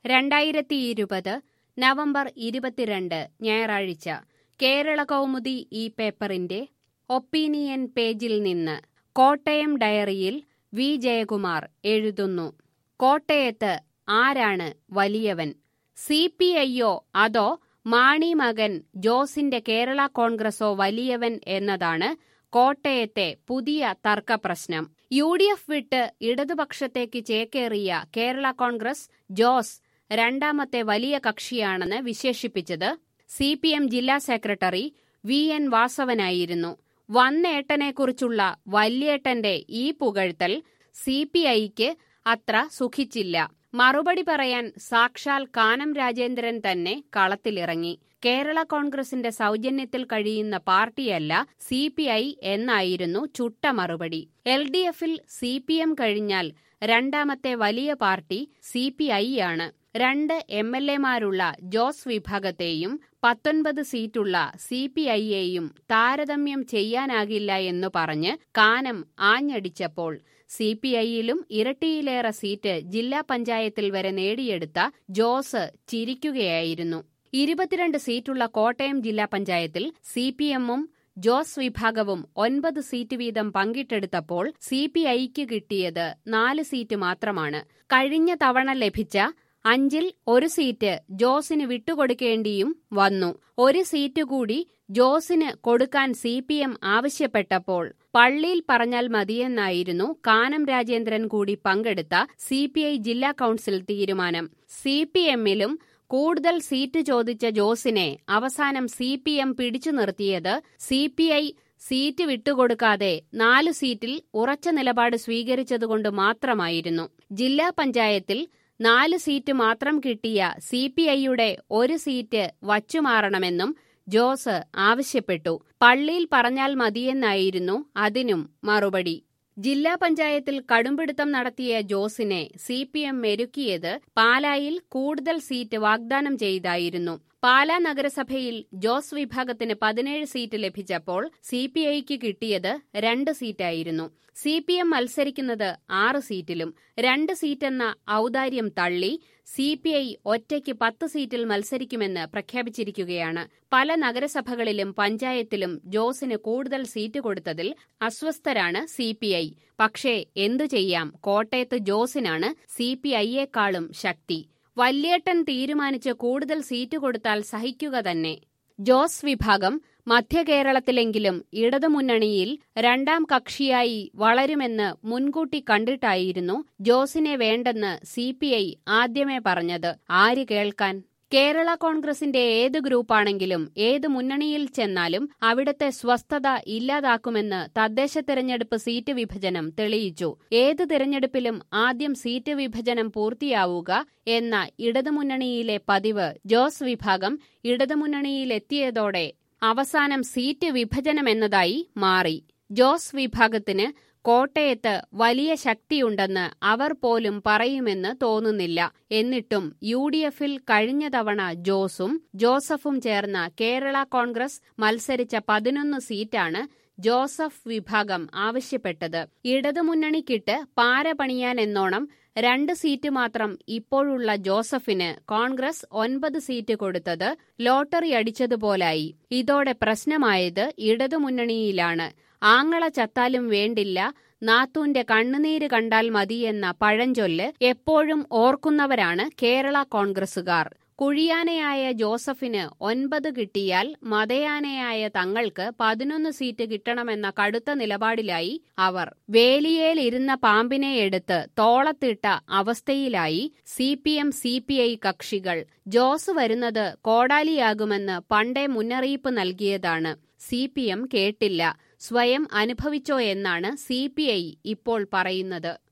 രണ്ടായിരത്തി ഇരുപത് നവംബർ ഇരുപത്തിരണ്ട് ഞായറാഴ്ച കേരള കൗമുദി ഈ പേപ്പറിന്റെ ഒപ്പീനിയൻ പേജിൽ നിന്ന് കോട്ടയം ഡയറിയിൽ വി ജയകുമാർ എഴുതുന്നു കോട്ടയത്ത് ആരാണ് വലിയവൻ സി പി ഐയോ അതോ മാണി മകൻ ജോസിന്റെ കേരള കോൺഗ്രസോ വലിയവൻ എന്നതാണ് കോട്ടയത്തെ പുതിയ തർക്കപ്രശ്നം യു ഡി എഫ് വിട്ട് ഇടതുപക്ഷത്തേക്ക് ചേക്കേറിയ കേരള കോൺഗ്രസ് ജോസ് രണ്ടാമത്തെ വലിയ കക്ഷിയാണെന്ന് വിശേഷിപ്പിച്ചത് സി പി എം ജില്ലാ സെക്രട്ടറി വി എൻ വാസവനായിരുന്നു വന്നേട്ടനെക്കുറിച്ചുള്ള വല്യേട്ടന്റെ ഈ പുകഴ്ത്തൽ സി പി ഐക്ക് അത്ര സുഖിച്ചില്ല മറുപടി പറയാൻ സാക്ഷാൽ കാനം രാജേന്ദ്രൻ തന്നെ കളത്തിലിറങ്ങി കേരള കോൺഗ്രസിന്റെ സൗജന്യത്തിൽ കഴിയുന്ന പാർട്ടിയല്ല സി പി ഐ എന്നായിരുന്നു ചുട്ട മറുപടി എൽ ഡി എഫിൽ സി പി എം കഴിഞ്ഞാൽ രണ്ടാമത്തെ വലിയ പാർട്ടി സി പി ഐ ആണ് രണ്ട് എം എൽ എമാരുള്ള ജോസ് വിഭാഗത്തെയും പത്തൊൻപത് സീറ്റുള്ള സി പി ഐയെയും താരതമ്യം ചെയ്യാനാകില്ല എന്നു പറഞ്ഞ് കാനം ആഞ്ഞടിച്ചപ്പോൾ സി പി ഐയിലും ഇരട്ടിയിലേറെ സീറ്റ് ജില്ലാ പഞ്ചായത്തിൽ വരെ നേടിയെടുത്ത ജോസ് ചിരിക്കുകയായിരുന്നു ഇരുപത്തിരണ്ട് സീറ്റുള്ള കോട്ടയം ജില്ലാ പഞ്ചായത്തിൽ സി പി എമ്മും ജോസ് വിഭാഗവും ഒൻപത് സീറ്റ് വീതം പങ്കിട്ടെടുത്തപ്പോൾ സി പി ഐക്ക് കിട്ടിയത് നാല് സീറ്റ് മാത്രമാണ് കഴിഞ്ഞ തവണ ലഭിച്ച അഞ്ചിൽ ഒരു സീറ്റ് ജോസിന് വിട്ടുകൊടുക്കേണ്ടിയും വന്നു ഒരു സീറ്റ് കൂടി ജോസിന് കൊടുക്കാൻ സി പി എം ആവശ്യപ്പെട്ടപ്പോൾ പള്ളിയിൽ പറഞ്ഞാൽ മതിയെന്നായിരുന്നു കാനം രാജേന്ദ്രൻ കൂടി പങ്കെടുത്ത സി പി ഐ ജില്ലാ കൌൺസിൽ തീരുമാനം സി പി എമ്മിലും കൂടുതൽ സീറ്റ് ചോദിച്ച ജോസിനെ അവസാനം സി പി എം പിടിച്ചു നിർത്തിയത് സി പി ഐ സീറ്റ് വിട്ടുകൊടുക്കാതെ നാലു സീറ്റിൽ ഉറച്ച നിലപാട് സ്വീകരിച്ചതുകൊണ്ട് മാത്രമായിരുന്നു ജില്ലാ പഞ്ചായത്തിൽ നാല് സീറ്റ് മാത്രം കിട്ടിയ സി പി ഐയുടെ ഒരു സീറ്റ് വച്ചുമാറണമെന്നും ജോസ് ആവശ്യപ്പെട്ടു പള്ളിയിൽ പറഞ്ഞാൽ മതിയെന്നായിരുന്നു അതിനും മറുപടി ജില്ലാ പഞ്ചായത്തിൽ കടുംപിടുത്തം നടത്തിയ ജോസിനെ സി പി എം മെരുക്കിയത് പാലായിൽ കൂടുതൽ സീറ്റ് വാഗ്ദാനം ചെയ്തായിരുന്നു പാലാ നഗരസഭയിൽ ജോസ് വിഭാഗത്തിന് പതിനേഴ് സീറ്റ് ലഭിച്ചപ്പോൾ സി പി ഐക്ക് കിട്ടിയത് രണ്ട് സീറ്റായിരുന്നു സി പി എം മത്സരിക്കുന്നത് ആറ് സീറ്റിലും രണ്ട് സീറ്റെന്ന ഔദാര്യം തള്ളി സി പി ഐ ഒറ്റയ്ക്ക് പത്ത് സീറ്റിൽ മത്സരിക്കുമെന്ന് പ്രഖ്യാപിച്ചിരിക്കുകയാണ് പല നഗരസഭകളിലും പഞ്ചായത്തിലും ജോസിന് കൂടുതൽ സീറ്റ് കൊടുത്തതിൽ അസ്വസ്ഥരാണ് സി പി ഐ പക്ഷേ എന്തു ചെയ്യാം കോട്ടയത്ത് ജോസിനാണ് സി പി ഐയേക്കാളും ശക്തി വല്യേട്ടൻ തീരുമാനിച്ച് കൂടുതൽ സീറ്റ് കൊടുത്താൽ സഹിക്കുക തന്നെ ജോസ് വിഭാഗം മധ്യകേരളത്തിലെങ്കിലും ഇടതുമുന്നണിയിൽ രണ്ടാം കക്ഷിയായി വളരുമെന്ന് മുൻകൂട്ടി കണ്ടിട്ടായിരുന്നു ജോസിനെ വേണ്ടെന്ന് സി പി ഐ ആദ്യമേ പറഞ്ഞത് ആര് കേൾക്കാൻ കേരള കോൺഗ്രസിന്റെ ഏത് ഗ്രൂപ്പാണെങ്കിലും ഏത് മുന്നണിയിൽ ചെന്നാലും അവിടത്തെ സ്വസ്ഥത ഇല്ലാതാക്കുമെന്ന് തദ്ദേശ തെരഞ്ഞെടുപ്പ് സീറ്റ് വിഭജനം തെളിയിച്ചു ഏത് തിരഞ്ഞെടുപ്പിലും ആദ്യം സീറ്റ് വിഭജനം പൂർത്തിയാവുക എന്ന ഇടതുമുന്നണിയിലെ പതിവ് ജോസ് വിഭാഗം ഇടതുമുന്നണിയിലെത്തിയതോടെ അവസാനം സീറ്റ് വിഭജനമെന്നതായി മാറി ജോസ് വിഭാഗത്തിന് കോട്ടയത്ത് വലിയ ശക്തിയുണ്ടെന്ന് അവർ പോലും പറയുമെന്ന് തോന്നുന്നില്ല എന്നിട്ടും യു ഡി എഫിൽ കഴിഞ്ഞ തവണ ജോസും ജോസഫും ചേർന്ന കേരള കോൺഗ്രസ് മത്സരിച്ച പതിനൊന്ന് സീറ്റാണ് ജോസഫ് വിഭാഗം ആവശ്യപ്പെട്ടത് ഇടതുമുന്നണിക്കിട്ട് പാര പണിയാനെന്നോണം രണ്ട് സീറ്റ് മാത്രം ഇപ്പോഴുള്ള ജോസഫിന് കോൺഗ്രസ് ഒൻപത് സീറ്റ് കൊടുത്തത് ലോട്ടറി അടിച്ചതുപോലായി ഇതോടെ പ്രശ്നമായത് ഇടതുമുന്നണിയിലാണ് ആങ്ങള ചത്താലും വേണ്ടില്ല നാത്തൂന്റെ കണ്ണുനീര് കണ്ടാൽ മതിയെന്ന പഴഞ്ചൊല്ല് എപ്പോഴും ഓർക്കുന്നവരാണ് കേരള കോൺഗ്രസുകാർ കുഴിയാനയായ ജോസഫിന് ഒൻപത് കിട്ടിയാൽ മതയാനയായ തങ്ങൾക്ക് പതിനൊന്ന് സീറ്റ് കിട്ടണമെന്ന കടുത്ത നിലപാടിലായി അവർ വേലിയേലിരുന്ന പാമ്പിനെ എടുത്ത് തോളത്തിട്ട അവസ്ഥയിലായി C P M C P I കക്ഷികൾ ജോസ് വരുന്നത് കോടാലിയാകുമെന്ന് പണ്ടേ മുന്നറിയിപ്പ് നൽകിയതാണ് സി പി എം കേട്ടില്ല സ്വയം അനുഭവിച്ചോ എന്നാണ് സി പി ഐ ഇപ്പോൾ പറയുന്നത്